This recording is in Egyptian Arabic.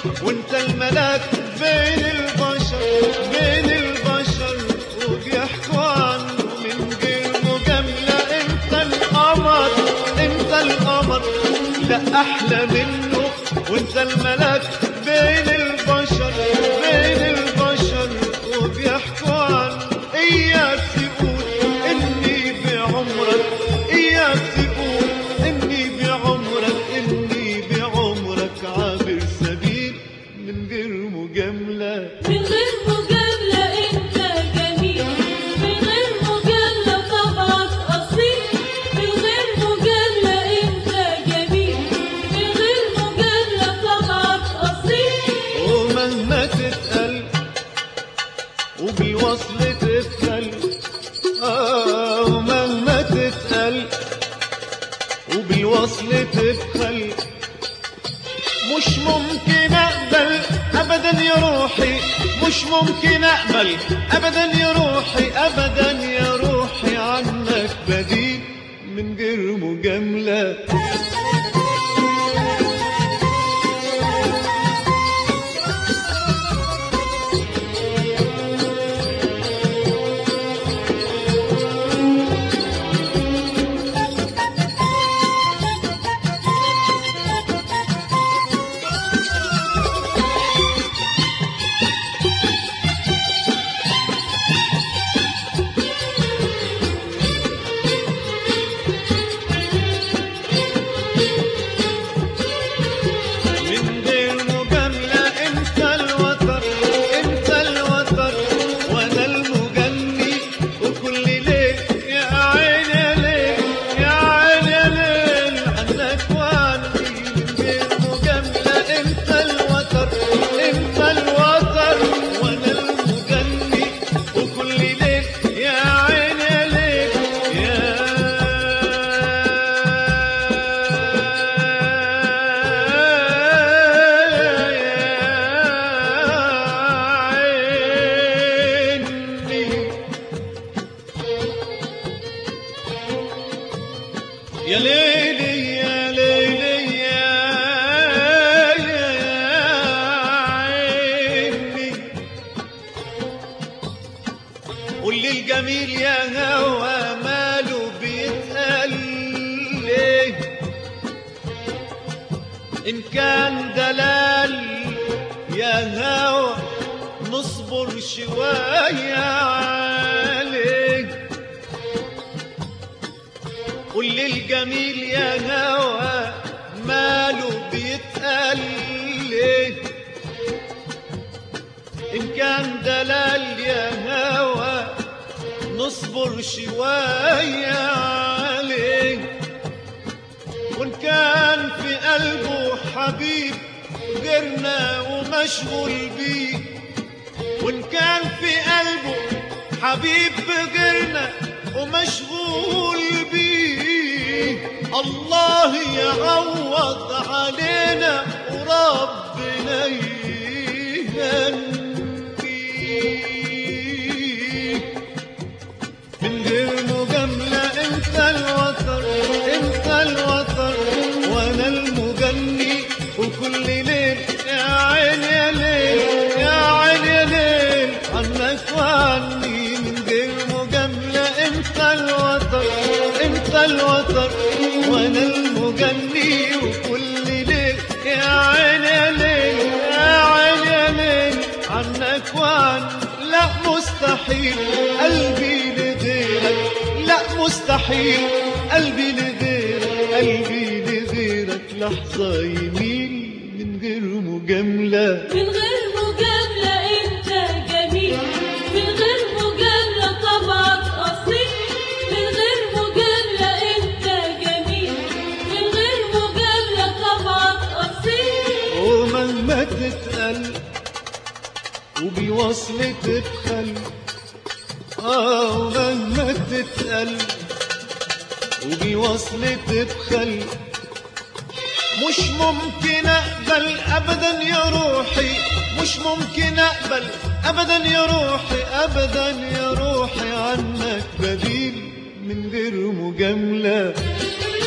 وانت الملاك بين البشر بين البشر وبيحكوا عنه من غير مجاملة انت القمر انت القمر لا احلى منه وانت الملاك بين البشر بين البشر وبيحكوا عنه اياك تقول اني بعمرك اياك تقول اني بعمرك اني بعمرك عابر سبيل من غير مجامله من غير مجاملة انت جميل من غير مجاملة طبعك أصيل من غير مجاملة انت جميل من غير مجاملة طبعك أصيل ومهما تتقل وبالوصل تتخل آه ومهما تتقل وبالوصل تتخل مش ممكن اقبل ابدا يا روحي مش ممكن اقبل ابدا يا روحي ابدا يا روحي عنك بديل من غير مجامله من غير مجاملة انت الوتر انت الوتر وانا المغني وكل ليل يا عين يا ليل يا عين يا ليل عنك وعني من غير مجاملة انت الوتر انت الوتر وانا المغني وكل ليل يا عين يا ليل يا ليلي يا ليلي يا عيني قول لي الجميل يا هوى ماله بيتقل ليه إن كان دلال يا هوى نصبر شوية عليه قول لي الجميل يا هوى ماله بيتقل ليه إن كان دلال يا هوى نصبر شوية عليه وإن كان في قلبه حبيب غيرنا ومشغول بيه وإن كان في قلبه حبيب غيرنا ومشغول بيه الله يعوض علينا وربنا يهنيه من غير مجاملة انت الوتر انت الوتر وانا المغني وكل ليل يا عين يا ليل يا عين يا ليل عنك وعني من غير مجاملة انت الوتر انت الوتر وانا المغني وكل ليل يا عين يا ليل يا عين يا ليل عنك وعن لا مستحيل قلبي لغيرك لا مستحيل قلبي لغيرك قلبي لغيرك لحظة يميل من غير مجاملة من غير مجاملة انت جميل من غير مجاملة طبعك أصيل من غير مجاملة انت جميل من غير مجاملة طبعك أصيل ومهما تتقل وبالوصل تبخل اه ومهما تتقل وبالوصل تبخل مش ممكن اقبل ابدا يا روحي مش ممكن اقبل ابدا يا روحي ابدا يا روحي عنك بديل من غير مجامله